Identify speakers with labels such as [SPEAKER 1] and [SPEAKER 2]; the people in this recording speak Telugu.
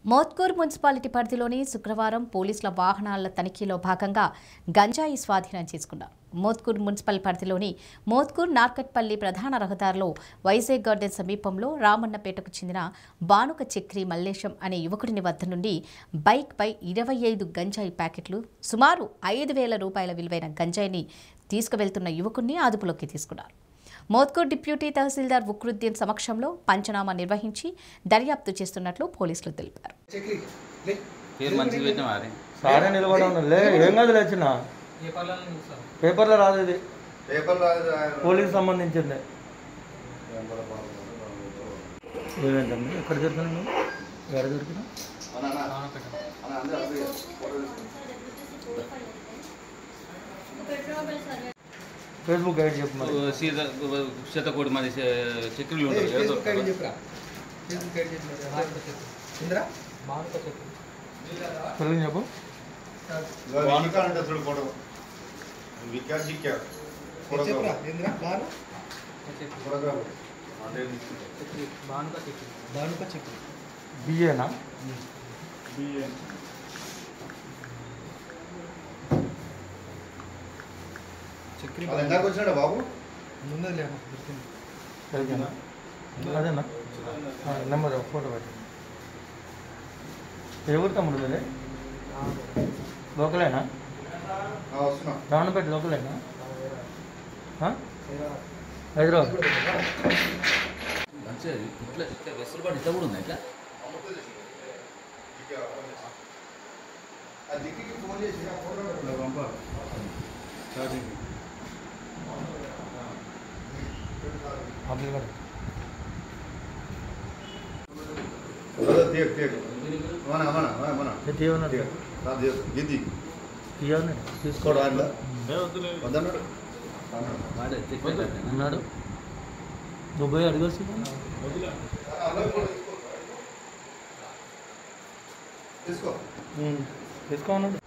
[SPEAKER 1] మోత్కూర్ మున్సిపాలిటీ పరిధిలోని శుక్రవారం పోలీసుల వాహనాల తనిఖీలో భాగంగా గంజాయి స్వాధీనం చేసుకున్నారు మోత్కూర్ మున్సిపల్ పరిధిలోని మోత్కూర్ నార్కట్పల్లి ప్రధాన రహదారిలో వైజాగ్ గార్డెన్ సమీపంలో రామన్నపేటకు చెందిన బానుక చక్రి మల్లేశం అనే యువకుడిని వద్ద నుండి బైక్పై ఇరవై ఐదు గంజాయి ప్యాకెట్లు సుమారు ఐదు వేల రూపాయల విలువైన గంజాయిని తీసుకువెళ్తున్న యువకుడిని అదుపులోకి తీసుకున్నారు మోత్కూర్ డిప్యూటీ తహసీల్దార్ ఉక్రుద్దీన్ సమక్షంలో పంచనామా నిర్వహించి దర్యాప్తు చేస్తున్నట్లు పోలీసులు తెలిపారు
[SPEAKER 2] పేరు మంచిగా పెట్టిన వారి
[SPEAKER 3] సారే నిలబడి ఉన్నాడు లే ఏం కాదు లేచిన పేపర్లో రాదు ఇది
[SPEAKER 4] పేపర్
[SPEAKER 3] పోలీస్ సంబంధించింది ఏమేంటండి ఎక్కడ దొరికినా ఎక్కడ దొరికినా ఫేస్బుక్ గైడ్ చెప్పు మరి
[SPEAKER 2] సీత శతకోటి మంది చక్రులు ఉంటారు ఏదో
[SPEAKER 3] తెలుగు చెప్పు
[SPEAKER 4] అంటే చూడు ఫోటో విక్యాడ్ జిక్యాడ్ ఫోటోగ్రాఫ్ ఫోటోగ్రాఫ్ అంటే
[SPEAKER 3] బిఏనా
[SPEAKER 4] అది ఎందాక వచ్చినాడా బాబు
[SPEAKER 3] తెలుగునా అదేనా ఆ, నెంబర్ ఫోటో పెట్టి ఏ ఊరు తమ్ముడు మీది? లోకలేనా
[SPEAKER 4] ఆ, వస్తున్నా
[SPEAKER 3] రావణపేట లోకలేనా ఆ? హైదరాబాద్
[SPEAKER 2] మంచిగా ఇట్లా ఇట్లా వెసులుబాటు ఇట్లా కూడా ఉంది ఇట్లా
[SPEAKER 4] ఆ దిక్కి ఫోన్ చేసి ఆ ఫోటో పంప
[SPEAKER 3] అబ్దుల్ గారు
[SPEAKER 4] తీయకు తీయకు మన మన మన
[SPEAKER 3] తీయమన్నాడు
[SPEAKER 4] గిద్ది
[SPEAKER 3] తీయమన్నాడు
[SPEAKER 4] తీసుకోడు
[SPEAKER 3] తీసుకోవడం
[SPEAKER 4] ఆయన వద్దన్నాడు
[SPEAKER 2] వాడే చెక్ పెట్టాడు.
[SPEAKER 3] అన్నాడు దుబాయ్ అడిగొచ్చు
[SPEAKER 4] తీసుకో
[SPEAKER 3] తీసుకోమన్నాడు